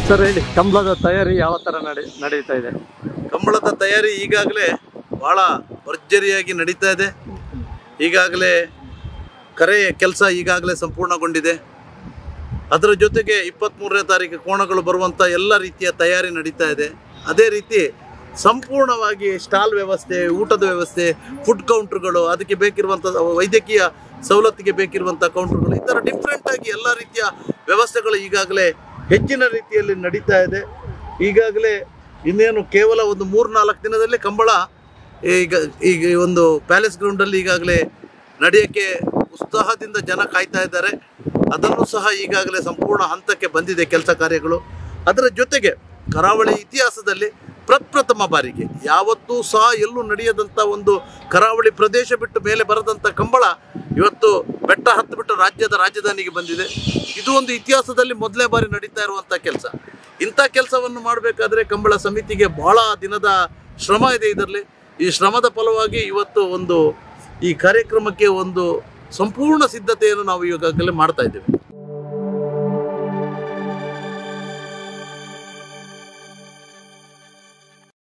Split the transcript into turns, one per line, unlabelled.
sir ಹೇಳಿ ಕಂಬಳದ ತಯಾರಿ ಯಾವ ತರ ನಡೆ ನಡೀತಾ ಇದೆ
ಕಂಬಳದ ತಯಾರಿ ಈಗಾಗಲೇ ಬಹಳ ಭರ್ಜರಿಯಾಗಿ ನಡೀತಾ ಇದೆ ಈಗಾಗಲೇ ಕರೆ ಕೆಲಸ ಈಗಾಗಲೇ ಸಂಪೂರ್ಣಗೊಂಡಿದೆ ಅದರ ಜೊತೆಗೆ ಇಪ್ಪತ್ತ್ಮೂರನೇ ತಾರೀಕು ಕೋಣಗಳು ಬರುವಂಥ ಎಲ್ಲ ರೀತಿಯ ತಯಾರಿ ನಡೀತಾ ಇದೆ ಅದೇ ರೀತಿ ಸಂಪೂರ್ಣವಾಗಿ ಸ್ಟಾಲ್ ವ್ಯವಸ್ಥೆ ಊಟದ ವ್ಯವಸ್ಥೆ ಫುಡ್ ಕೌಂಟ್ರುಗಳು ಅದಕ್ಕೆ ಬೇಕಿರುವಂಥ ವೈದ್ಯಕೀಯ ಸವಲತ್ತಿಗೆ ಬೇಕಿರುವಂಥ ಕೌಂಟ್ರುಗಳು ಈ ಥರ ಡಿಫ್ರೆಂಟ್ ಆಗಿ ಎಲ್ಲ ರೀತಿಯ ವ್ಯವಸ್ಥೆಗಳು ಈಗಾಗಲೇ ಹೆಚ್ಚಿನ ರೀತಿಯಲ್ಲಿ ನಡೀತಾ ಇದೆ ಈಗಾಗಲೇ ಇನ್ನೇನು ಕೇವಲ ಒಂದು ಮೂರು ನಾಲ್ಕು ದಿನದಲ್ಲಿ ಕಂಬಳ ಈಗ ಈಗ ಈ ಒಂದು ಪ್ಯಾಲೇಸ್ ಗ್ರೌಂಡಲ್ಲಿ ಈಗಾಗಲೇ ನಡೆಯೋಕ್ಕೆ ಉತ್ಸಾಹದಿಂದ ಜನ ಕಾಯ್ತಾ ಇದ್ದಾರೆ ಅದನ್ನು ಸಹ ಈಗಾಗಲೇ ಸಂಪೂರ್ಣ ಹಂತಕ್ಕೆ ಬಂದಿದೆ ಕೆಲಸ ಕಾರ್ಯಗಳು ಅದರ ಜೊತೆಗೆ ಕರಾವಳಿ ಇತಿಹಾಸದಲ್ಲಿ ಪ್ರಪ್ರಥಮ ಬಾರಿಗೆ ಯಾವತ್ತೂ ಸಹ ಎಲ್ಲೂ ನಡೆಯದಂಥ ಒಂದು ಕರಾವಳಿ ಪ್ರದೇಶ ಬಿಟ್ಟು ಮೇಲೆ ಬರದಂಥ ಕಂಬಳ ಇವತ್ತು ಬೆಟ್ಟ ಹತ್ತು ಬಿಟ್ಟು ರಾಜ್ಯದ ರಾಜಧಾನಿಗೆ ಬಂದಿದೆ ಇದು ಒಂದು ಇತಿಹಾಸದಲ್ಲಿ ಮೊದಲನೇ ಬಾರಿ ನಡೀತಾ ಇರುವಂಥ ಕೆಲಸ ಇಂಥ ಕೆಲಸವನ್ನು ಮಾಡಬೇಕಾದ್ರೆ ಕಂಬಳ ಸಮಿತಿಗೆ ಬಹಳ ದಿನದ ಶ್ರಮ ಇದೆ ಇದರಲ್ಲಿ ಈ ಶ್ರಮದ ಫಲವಾಗಿ ಇವತ್ತು ಒಂದು ಈ ಕಾರ್ಯಕ್ರಮಕ್ಕೆ ಒಂದು ಸಂಪೂರ್ಣ ಸಿದ್ಧತೆಯನ್ನು ನಾವು ಈಗಾಗಲೇ ಮಾಡ್ತಾ ಇದ್ದೇವೆ